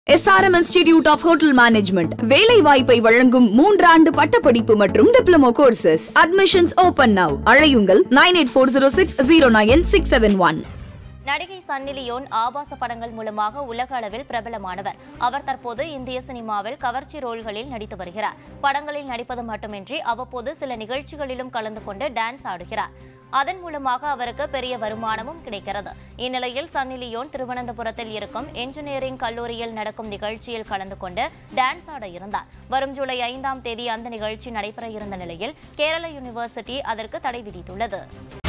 SRM institute of hotel management வேலை வாய்ப்பை வழங்கும் மூன்றாண்டு பட்டப்படிப்பு மற்றும் diploma courses admissions open now அழையுங்கள் nine eight four zero six zero nine six seven one நடிகை சன்னி லியோன் ஆபாச படங்கள் மூலமாக உலக அளவில் பிரபலமானவர் அவர் தற்போது இந்திய சினிமாவில் கவர்ச்சி ரோல்களில் நடித்து வருகிறார் படங்களில் நடிப்பது மட்டுமின்றி அவ்வப்போது சில நிகழ்ச்சிகளிலும் கலந்து கொண்டு டான்ஸ் ஆடுகிறார் அதன் மூலமாக அவருக்கு பெரிய வருமானமும் கிடைக்கிறது இந்நிலையில் சன்னி லியோன் திருவனந்தபுரத்தில் இருக்கும் என்ஜினியரிங் கல்லூரியில் நடக்கும் நிகழ்ச்சியில் கலந்து கொண்டு டான்ஸ் ஆட இருந்தார் வரும் ஜூலை ஐந்தாம் தேதி அந்த நிகழ்ச்சி நடைபெற இருந்த நிலையில் கேரள யூனிவர்சிட்டி அதற்கு தடை விதித்துள்ளது